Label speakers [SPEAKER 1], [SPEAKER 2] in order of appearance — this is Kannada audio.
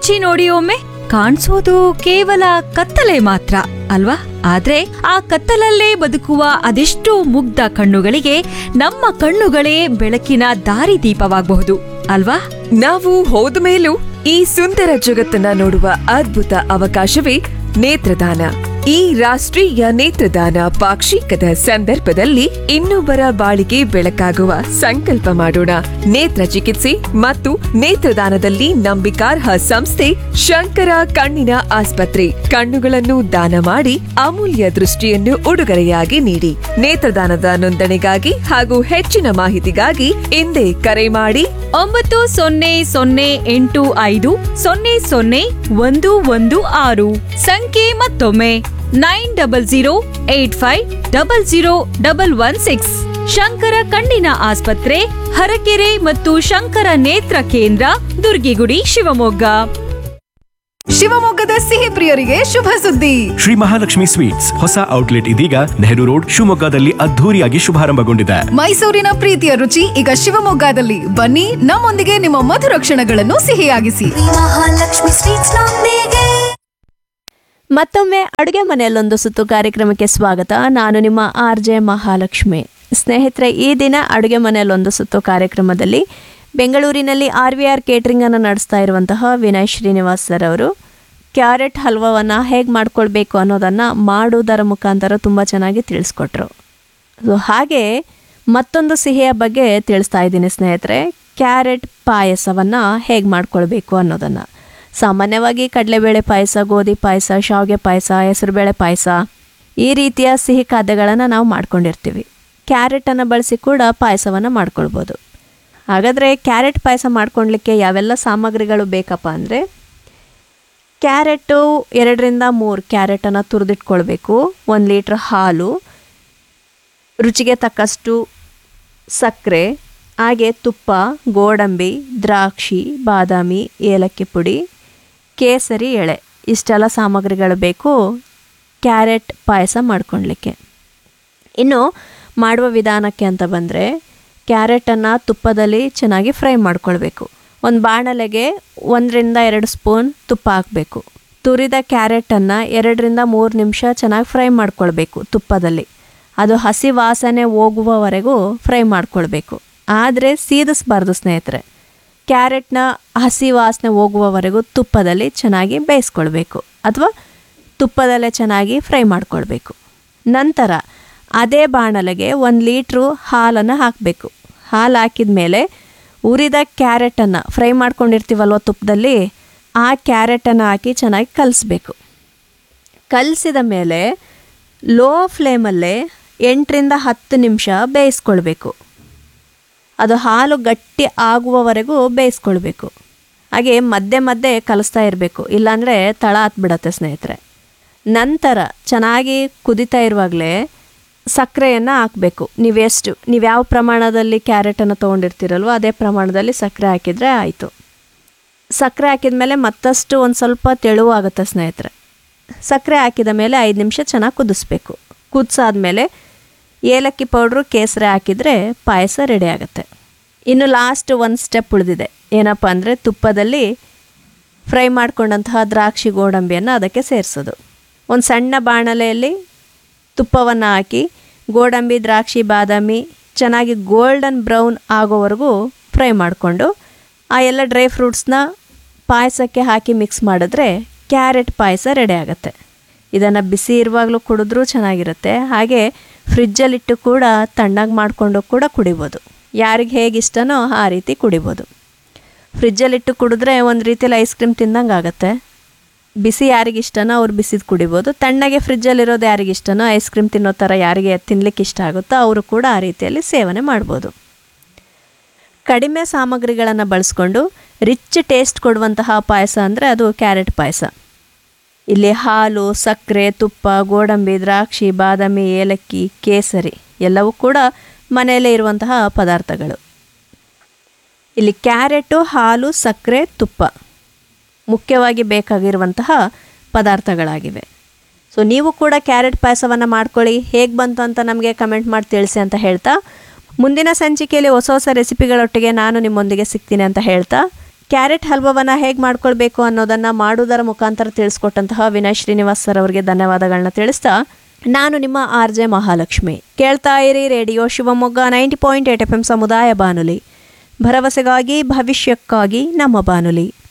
[SPEAKER 1] ಮುಚ್ಚಿ ನೋಡಿ ಒಮ್ಮೆ ಕಾಣಿಸೋದು ಕೇವಲ ಕತ್ತಲೆ ಮಾತ್ರ ಅಲ್ವಾ ಆದ್ರೆ ಆ ಕತ್ತಲಲ್ಲೇ ಬದುಕುವ ಅದೆಷ್ಟೋ ಮುಗ್ಧ ಕಣ್ಣುಗಳಿಗೆ ನಮ್ಮ ಕಣ್ಣುಗಳೇ ಬೆಳಕಿನ ದಾರಿದೀಪವಾಗಬಹುದು ಅಲ್ವಾ
[SPEAKER 2] ನಾವು ಹೋದ ಮೇಲೂ ಈ ಸುಂದರ ಜಗತ್ತನ್ನ ನೋಡುವ ಅದ್ಭುತ ಅವಕಾಶವೇ ನೇತ್ರದಾನ ಈ ರಾಷ್ಟ್ರೀಯ ನೇತ್ರದಾನ ಪಾಕ್ಷಿಕದ ಸಂದರ್ಭದಲ್ಲಿ ಇನ್ನೊಬ್ಬರ ಬಾಳಿಗೆ ಬೆಳಕಾಗುವ ಸಂಕಲ್ಪ ಮಾಡೋಣ ನೇತ್ರ ಚಿಕಿತ್ಸೆ ಮತ್ತು ನೇತ್ರದಾನದಲ್ಲಿ ನಂಬಿಕಾರ್ಹ ಸಂಸ್ಥೆ ಶಂಕರ ಕಣ್ಣಿನ ಆಸ್ಪತ್ರೆ ಕಣ್ಣುಗಳನ್ನು ದಾನ ಮಾಡಿ ಅಮೂಲ್ಯ ದೃಷ್ಟಿಯನ್ನು ಉಡುಗೊರೆಯಾಗಿ ನೀಡಿ ನೇತ್ರದಾನದ ನೋಂದಣಿಗಾಗಿ ಹಾಗೂ ಹೆಚ್ಚಿನ ಮಾಹಿತಿಗಾಗಿ ಹಿಂದೆ ಕರೆ ಮಾಡಿ
[SPEAKER 1] ಒಂಬತ್ತು ಸೊನ್ನೆ ಸೊನ್ನೆ ಎಂಟು ಐದು ಸೊನ್ನೆ ಸೊನ್ನೆ ಒಂದು ಒಂದು ಆರು ಸಂಖ್ಯೆ ಮತ್ತೊಮ್ಮೆ nine double zero eight five double zero double one six Shankara ಕಣ್ಣಿನ ಆಸ್ಪತ್ರೆ ಹರಕೆರೆ ಮತ್ತು ಶಂಕರ ನೇತ್ರ ಕೇಂದ್ರ ದುರ್ಗಿಗುಡಿ ಶಿವಮೊಗ್ಗ
[SPEAKER 3] ಶಿವಮೊಗ್ಗದ ಸಿಹಿ ಪ್ರಿಯರಿಗೆ ಶುಭ ಸುದ್ದಿ
[SPEAKER 4] ಶ್ರೀ ಮಹಾಲಕ್ಷ್ಮಿ ಸ್ವೀಟ್ಸ್ ಹೊಸ ಔಟ್ಲೆಟ್ ಇದೀಗ ನೆಹರು ರೋಡ್ ಶಿವಮೊಗ್ಗದಲ್ಲಿ ಅದ್ಧೂರಿಯಾಗಿ ಶುಭಾರಂಭಗೊಂಡಿದೆ
[SPEAKER 3] ಮೈಸೂರಿನ ಪ್ರೀತಿಯ ರುಚಿ ಈಗ ಶಿವಮೊಗ್ಗದಲ್ಲಿ ಬನ್ನಿ ನಮ್ಮೊಂದಿಗೆ ನಿಮ್ಮ ಮಧುರ ಕ್ಷಣಗಳನ್ನು ಸಿಹಿಯಾಗಿಸಿ
[SPEAKER 5] ಮಹಾಲಕ್ಷ್ಮಿ ಸ್ವೀಟ್ಸ್ ನೊಂದಿಗೆ
[SPEAKER 6] ಮತ್ತೊಮ್ಮೆ ಅಡುಗೆ ಮನೆಯಲ್ಲೊಂದು ಸುತ್ತು ಕಾರ್ಯಕ್ರಮಕ್ಕೆ ಸ್ವಾಗತ ನಾನು ನಿಮ್ಮ ಆರ್ ಜೆ ಮಹಾಲಕ್ಷ್ಮಿ ಸ್ನೇಹಿತರೆ ಈ ದಿನ ಅಡುಗೆ ಮನೆಯಲ್ಲೊಂದು ಸುತ್ತು ಕಾರ್ಯಕ್ರಮದಲ್ಲಿ ಬೆಂಗಳೂರಿನಲ್ಲಿ ಆರ್ ವಿ ಆರ್ ಕೇಟ್ರಿಂಗನ್ನು ನಡೆಸ್ತಾ ಇರುವಂತಹ ವಿನಯ್ ಶ್ರೀನಿವಾಸ್ ಸರ್ ಅವರು ಕ್ಯಾರೆಟ್ ಹಲ್ವವನ್ನು ಹೇಗೆ ಮಾಡ್ಕೊಳ್ಬೇಕು ಅನ್ನೋದನ್ನು ಮಾಡುವುದರ ಮುಖಾಂತರ ತುಂಬ ಚೆನ್ನಾಗಿ ತಿಳಿಸ್ಕೊಟ್ರು ಸೊ ಹಾಗೆ ಮತ್ತೊಂದು ಸಿಹಿಯ ಬಗ್ಗೆ ತಿಳಿಸ್ತಾ ಇದ್ದೀನಿ ಸ್ನೇಹಿತರೆ ಕ್ಯಾರೆಟ್ ಪಾಯಸವನ್ನು ಹೇಗೆ ಮಾಡ್ಕೊಳ್ಬೇಕು ಅನ್ನೋದನ್ನು ಸಾಮಾನ್ಯವಾಗಿ ಕಡಲೆಬೇಳೆ ಪಾಯಸ ಗೋಧಿ ಪಾಯಸ ಶಾವಿಗೆ ಪಾಯಸ ಹೆಸರುಬೇಳೆ ಪಾಯಸ ಈ ರೀತಿಯ ಸಿಹಿ ಖಾದ್ಯಗಳನ್ನು ನಾವು ಮಾಡ್ಕೊಂಡಿರ್ತೀವಿ ಕ್ಯಾರೆಟನ್ನು ಬಳಸಿ ಕೂಡ ಪಾಯಸವನ್ನು ಮಾಡ್ಕೊಳ್ಬೋದು ಹಾಗಾದರೆ ಕ್ಯಾರೆಟ್ ಪಾಯಸ ಮಾಡ್ಕೊಳ್ಲಿಕ್ಕೆ ಯಾವೆಲ್ಲ ಸಾಮಗ್ರಿಗಳು ಬೇಕಪ್ಪ ಅಂದರೆ ಕ್ಯಾರೆಟು ಎರಡರಿಂದ ಮೂರು ಕ್ಯಾರೆಟನ್ನು ತುರಿದಿಟ್ಕೊಳ್ಬೇಕು ಒಂದು ಲೀಟ್ರ್ ಹಾಲು ರುಚಿಗೆ ತಕ್ಕಷ್ಟು ಸಕ್ಕರೆ ಹಾಗೆ ತುಪ್ಪ ಗೋಡಂಬಿ ದ್ರಾಕ್ಷಿ ಬಾದಾಮಿ ಏಲಕ್ಕಿ ಪುಡಿ ಕೇಸರಿ ಎಳೆ ಇಷ್ಟೆಲ್ಲ ಸಾಮಗ್ರಿಗಳು ಬೇಕು ಕ್ಯಾರೆಟ್ ಪಾಯಸ ಮಾಡ್ಕೊಳ್ಲಿಕ್ಕೆ ಇನ್ನು ಮಾಡುವ ವಿಧಾನಕ್ಕೆ ಅಂತ ಬಂದರೆ ಕ್ಯಾರೆಟನ್ನು ತುಪ್ಪದಲ್ಲಿ ಚೆನ್ನಾಗಿ ಫ್ರೈ ಮಾಡ್ಕೊಳ್ಬೇಕು ಒಂದು ಬಾಣಲೆಗೆ ಒಂದರಿಂದ ಎರಡು ಸ್ಪೂನ್ ತುಪ್ಪ ಹಾಕಬೇಕು ತುರಿದ ಕ್ಯಾರೆಟನ್ನು ಎರಡರಿಂದ ಮೂರು ನಿಮಿಷ ಚೆನ್ನಾಗಿ ಫ್ರೈ ಮಾಡ್ಕೊಳ್ಬೇಕು ತುಪ್ಪದಲ್ಲಿ ಅದು ಹಸಿ ವಾಸನೆ ಹೋಗುವವರೆಗೂ ಫ್ರೈ ಮಾಡ್ಕೊಳ್ಬೇಕು ಆದರೆ ಸೀದಿಸ್ಬಾರ್ದು ಸ್ನೇಹಿತರೆ ಕ್ಯಾರೆಟ್ನ ಹಸಿ ವಾಸನೆ ಹೋಗುವವರೆಗೂ ತುಪ್ಪದಲ್ಲಿ ಚೆನ್ನಾಗಿ ಬೇಯಿಸ್ಕೊಳ್ಬೇಕು ಅಥವಾ ತುಪ್ಪದಲ್ಲೇ ಚೆನ್ನಾಗಿ ಫ್ರೈ ಮಾಡ್ಕೊಳ್ಬೇಕು ನಂತರ ಅದೇ ಬಾಣಲೆಗೆ ಒಂದು ಲೀಟ್ರು ಹಾಲನ್ನು ಹಾಕಬೇಕು ಹಾಲು ಹಾಕಿದ ಮೇಲೆ ಉರಿದ ಕ್ಯಾರೆಟನ್ನು ಫ್ರೈ ಮಾಡ್ಕೊಂಡಿರ್ತೀವಲ್ವ ತುಪ್ಪದಲ್ಲಿ ಆ ಕ್ಯಾರೆಟನ್ನು ಹಾಕಿ ಚೆನ್ನಾಗಿ ಕಲಿಸ್ಬೇಕು ಕಲಸಿದ ಮೇಲೆ ಲೋ ಫ್ಲೇಮಲ್ಲೇ ಎಂಟರಿಂದ ಹತ್ತು ನಿಮಿಷ ಬೇಯಿಸ್ಕೊಳ್ಬೇಕು ಅದು ಹಾಲು ಗಟ್ಟಿ ಆಗುವವರೆಗೂ ಬೇಯಿಸ್ಕೊಳ್ಬೇಕು ಹಾಗೆ ಮಧ್ಯೆ ಮಧ್ಯೆ ಕಲಿಸ್ತಾ ಇರಬೇಕು ಇಲ್ಲಾಂದರೆ ತಳ ಹತ್ಬಿಡತ್ತೆ ಸ್ನೇಹಿತರೆ ನಂತರ ಚೆನ್ನಾಗಿ ಕುದಿತಾ ಇರುವಾಗಲೇ ಸಕ್ಕರೆಯನ್ನು ಹಾಕಬೇಕು ನೀವೆಷ್ಟು ನೀವು ಯಾವ ಪ್ರಮಾಣದಲ್ಲಿ ಕ್ಯಾರೆಟನ್ನು ತೊಗೊಂಡಿರ್ತೀರಲ್ವೋ ಅದೇ ಪ್ರಮಾಣದಲ್ಲಿ ಸಕ್ಕರೆ ಹಾಕಿದರೆ ಆಯಿತು ಸಕ್ಕರೆ ಹಾಕಿದ ಮೇಲೆ ಮತ್ತಷ್ಟು ಒಂದು ಸ್ವಲ್ಪ ತೆಳುವಾಗುತ್ತೆ ಸ್ನೇಹಿತರೆ ಸಕ್ಕರೆ ಹಾಕಿದ ಮೇಲೆ ಐದು ನಿಮಿಷ ಚೆನ್ನಾಗಿ ಕುದಿಸ್ಬೇಕು ಕುದಿಸಾದ್ಮೇಲೆ ಏಲಕ್ಕಿ ಪೌಡ್ರು ಕೇಸರಿ ಹಾಕಿದರೆ ಪಾಯಸ ರೆಡಿ ಆಗುತ್ತೆ ಇನ್ನು ಲಾಸ್ಟ್ ಒಂದು ಸ್ಟೆಪ್ ಉಳಿದಿದೆ ಏನಪ್ಪ ಅಂದರೆ ತುಪ್ಪದಲ್ಲಿ ಫ್ರೈ ಮಾಡ್ಕೊಂಡಂತಹ ದ್ರಾಕ್ಷಿ ಗೋಡಂಬಿಯನ್ನು ಅದಕ್ಕೆ ಸೇರಿಸೋದು ಒಂದು ಸಣ್ಣ ಬಾಣಲೆಯಲ್ಲಿ ತುಪ್ಪವನ್ನು ಹಾಕಿ ಗೋಡಂಬಿ ದ್ರಾಕ್ಷಿ ಬಾದಾಮಿ ಚೆನ್ನಾಗಿ ಗೋಲ್ಡನ್ ಬ್ರೌನ್ ಆಗೋವರೆಗೂ ಫ್ರೈ ಮಾಡಿಕೊಂಡು ಆ ಎಲ್ಲ ಡ್ರೈ ಫ್ರೂಟ್ಸ್ನ ಪಾಯಸಕ್ಕೆ ಹಾಕಿ ಮಿಕ್ಸ್ ಮಾಡಿದ್ರೆ ಕ್ಯಾರೆಟ್ ಪಾಯಸ ರೆಡಿ ಆಗುತ್ತೆ ಇದನ್ನು ಬಿಸಿ ಇರುವಾಗಲೂ ಕುಡಿದ್ರೂ ಚೆನ್ನಾಗಿರುತ್ತೆ ಹಾಗೆ ಫ್ರಿಜ್ಜಲ್ಲಿಟ್ಟು ಕೂಡ ತಣ್ಣಗೆ ಮಾಡಿಕೊಂಡು ಕೂಡ ಕುಡಿಬೋದು ಯಾರಿಗೆ ಹೇಗೆ ಇಷ್ಟನೋ ಆ ರೀತಿ ಕುಡಿಬೋದು ಫ್ರಿಜ್ಜಲ್ಲಿಟ್ಟು ಕುಡಿದ್ರೆ ಒಂದು ರೀತಿಯಲ್ಲಿ ಐಸ್ ಕ್ರೀಮ್ ತಿಂದಂಗೆ ಆಗುತ್ತೆ ಬಿಸಿ ಯಾರಿಗೆ ಇಷ್ಟನೋ ಅವ್ರು ಬಿಸಿದು ಕುಡಿಬೋದು ತಣ್ಣಗೆ ಫ್ರಿಜ್ಜಲ್ಲಿರೋದು ಯಾರಿಗೆ ಇಷ್ಟನೋ ಐಸ್ ಕ್ರೀಮ್ ತಿನ್ನೋ ಥರ ಯಾರಿಗೆ ತಿನ್ಲಿಕ್ಕೆ ಇಷ್ಟ ಆಗುತ್ತೋ ಅವರು ಕೂಡ ಆ ರೀತಿಯಲ್ಲಿ ಸೇವನೆ ಮಾಡ್ಬೋದು ಕಡಿಮೆ ಸಾಮಗ್ರಿಗಳನ್ನು ಬಳಸ್ಕೊಂಡು ರಿಚ್ ಟೇಸ್ಟ್ ಕೊಡುವಂತಹ ಪಾಯಸ ಅಂದರೆ ಅದು ಕ್ಯಾರೆಟ್ ಪಾಯಸ ಇಲ್ಲಿ ಹಾಲು ಸಕ್ಕರೆ ತುಪ್ಪ ಗೋಡಂಬಿ ದ್ರಾಕ್ಷಿ ಬಾದಾಮಿ ಏಲಕ್ಕಿ ಕೇಸರಿ ಎಲ್ಲವೂ ಕೂಡ ಮನೆಯಲ್ಲೇ ಇರುವಂತಹ ಪದಾರ್ಥಗಳು ಇಲ್ಲಿ ಕ್ಯಾರೆಟು ಹಾಲು ಸಕ್ಕರೆ ತುಪ್ಪ ಮುಖ್ಯವಾಗಿ ಬೇಕಾಗಿರುವಂತಹ ಪದಾರ್ಥಗಳಾಗಿವೆ ಸೊ ನೀವು ಕೂಡ ಕ್ಯಾರೆಟ್ ಪಾಯಸವನ್ನು ಮಾಡ್ಕೊಳ್ಳಿ ಹೇಗೆ ಬಂತು ಅಂತ ನಮಗೆ ಕಮೆಂಟ್ ಮಾಡಿ ತಿಳಿಸಿ ಅಂತ ಹೇಳ್ತಾ ಮುಂದಿನ ಸಂಚಿಕೆಯಲ್ಲಿ ಹೊಸ ಹೊಸ ರೆಸಿಪಿಗಳೊಟ್ಟಿಗೆ ನಾನು ನಿಮ್ಮೊಂದಿಗೆ ಸಿಗ್ತೀನಿ ಅಂತ ಹೇಳ್ತಾ ಕ್ಯಾರೆಟ್ ಹಲ್ವವನ್ನು ಹೇಗೆ ಮಾಡ್ಕೊಳ್ಬೇಕು ಅನ್ನೋದನ್ನು ಮಾಡುವುದರ ಮುಖಾಂತರ ತಿಳಿಸ್ಕೊಟ್ಟಂತಹ ವಿನಯ್ ಶ್ರೀನಿವಾಸ್ ಸರ್ ಅವರಿಗೆ ಧನ್ಯವಾದಗಳನ್ನ ತಿಳಿಸ್ತಾ ನಾನು ನಿಮ್ಮ ಆರ್ ಜೆ ಮಹಾಲಕ್ಷ್ಮಿ ಕೇಳ್ತಾ ಇರಿ radio Shivamogga ninety point eight F M ಸಮುದಾಯ ಬಾನುಲಿ ಭರವಸೆಗಾಗಿ ಭವಿಷ್ಯಕ್ಕಾಗಿ ನಮ್ಮ ಬಾನುಲಿ